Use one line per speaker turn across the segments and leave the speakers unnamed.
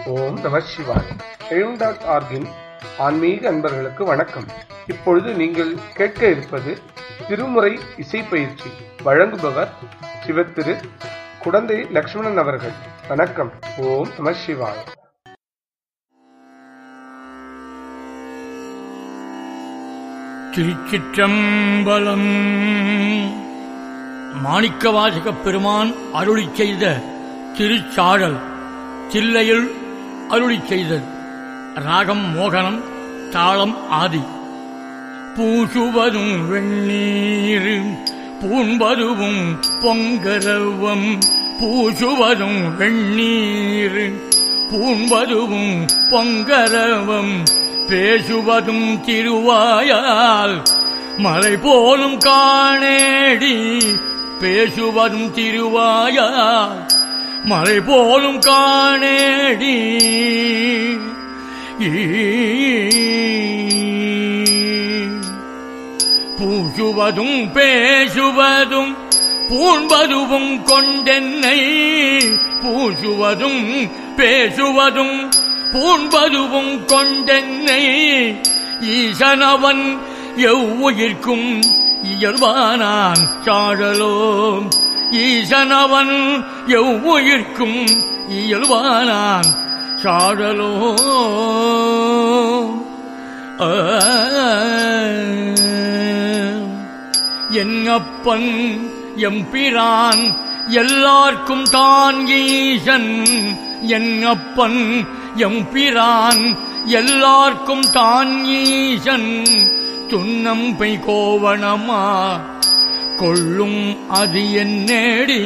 ஓம் நம சிவாய் எழும் டாட் ஆர்கின் ஆன்மீக அன்பர்களுக்கு வணக்கம் இப்பொழுது நீங்கள் கேட்க இருப்பது திருமுறை இசை பயிற்சி வழங்குபவர் சிவத்திரு குடந்தை லக்ஷ்மணன் அவர்கள் வணக்கம் ஓம் நம சிவாய்
திருச்சிற்றம்பலம் மாணிக்கவாசகப் பெருமான் அருளிச் செய்த திருச்சாழல் தில்லையில் அருளிச் செய்தது ராகம் மோகனம் தாளம் ஆதி பூசுவதும் வெண்ணீர் பூண்பதுவும் பொங்கரவம் பூசுவதும் வெண்ணீர் பூண்பதுவும் பொங்கரவம் பேசுவதும் திருவாயால் மலை போலும் காணேடி பேசுவதும் திருவாயால் மலை போலும் காணேடி பூசுவதும் பேசுவதும் பூண்பதுவும் கொண்டென்னை பூசுவதும் பேசுவதும் பூண்பதுவும் கொண்டென்னை ஈசனவன் எவ்வுயிர்க்கும் இயல்பானான் சாழலோம் ஈசனவன் எவ்வுயிர்க்கும் இயல்பானான் சாழலோ என் அப்பன் எம்பிரான் எல்லார்க்கும் தான் ஈசன் என் அப்பன் எம்பிரான் எல்லார்க்கும் தான் ஈசன் துன்னம்பை கோவணமா கொள்ளும் அது என்னேடி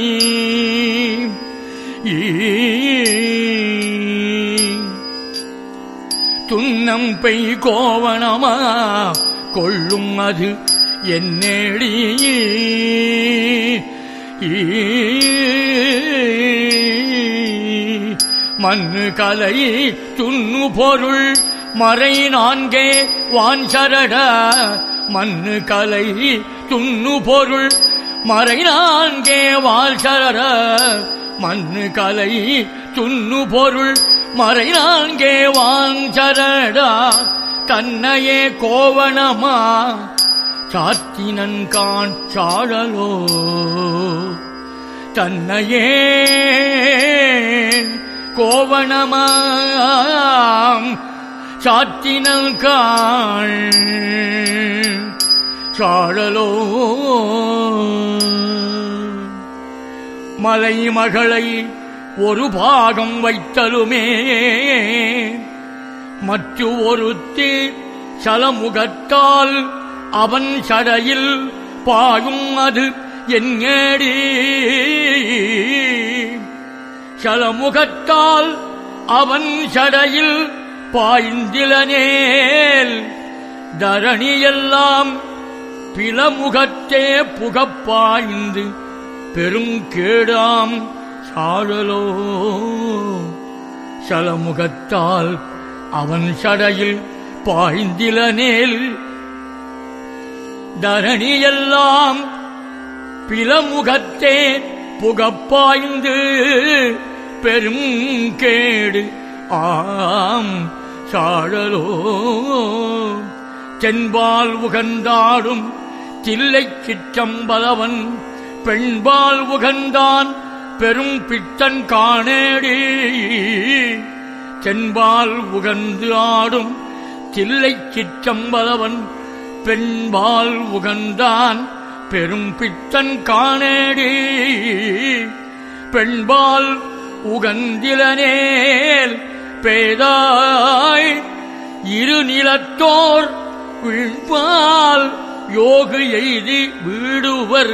துன்னம்பை கோவணமா கொள்ளும் அது என்னேடி மண்ணு கலை துண்ணு பொருள் மறை நான்கே வான்சரட மண்ணு கலை துண்ணு பொருள் மறை நான்கே வால்சரட மண்ணு கலை துண்ணு பொருள் மறை நான்கே வாஞ்சரடா தன்னையே கோவணமா சாத்தினன் கான் சாழலோ தன்னையே கோவணமாம் சாத்தினல் காள் சாழலோ மலை மகளை ஒரு பாகம் வைத்தலுமே மற்ற ஒருத்தி சலமுகத்தால் அவன் சடையில் பாயும் அது என்னேடி சலமுகத்தால் அவன் சடையில் பாய்ந்திலனேல் தரணியெல்லாம் பிளமுகத்தே புகப்பாய்ந்து பெருங்கேடாம் சாழலோ சலமுகத்தால் அவன் சடையில் பாய்ந்திலனேல் தரணியெல்லாம் பிளமுகத்தே புகப்பாய்ந்து பெரும் கேடு ஆம் சாழலோ தென்பால் உகந்தாடும் தில்லை சிற்றம்பலவன் பெண்பால் உகந்தான் பெரும் பித்தன் காணேடி தென்பால் உகந்து ஆடும் தில்லை சிற்றம்பலவன் பெண்பால் உகந்தான் பெரும் பித்தன் காணேடி பெண்பால் உகந்திலனேல் பேதாய் இரு நிலத்தோர் விழ்பால் யோகு எய்தி வீடுவர்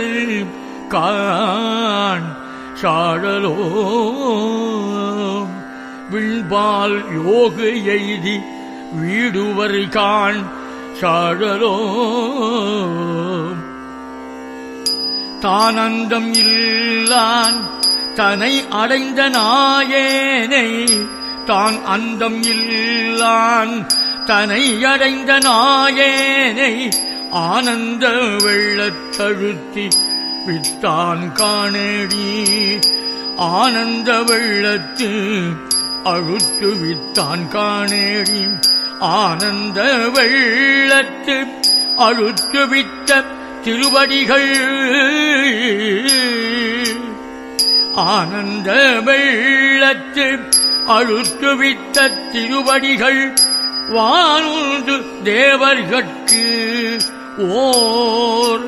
கான் சாழலோ விண்பால் யோகு எய்தி வீடுவர் கான் சாழலோ தானந்தம் இல்லான் தனை அடைந்த நாயேனை தான் அந்தம் இல்லான் தனை அடைந்த நாயேனை ஆனந்த வெள்ளத்தழுத்தி வித்தான் காணடி ஆனந்த வெள்ளத்து அழுத்துவித்தான் காணேடி ஆனந்த வெள்ளத்து அழுத்துவித்த திருவடிகள் ஆனந்த வெள்ளத்து அழுத்துவித்த திருவடிகள் வானுந்து தேவர்கட்கு ஓர்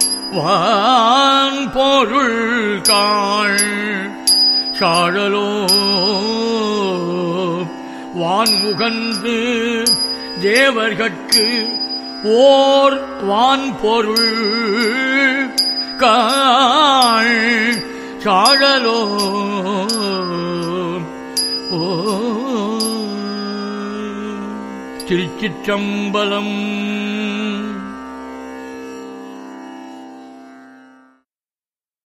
வான் பொருள் காள் சாழலோ வான் முகந்து தேவர்கட்கு ஓர் வான் பொருள் காள் சாழலோ ஓ திருச்சிற்றம்பலம்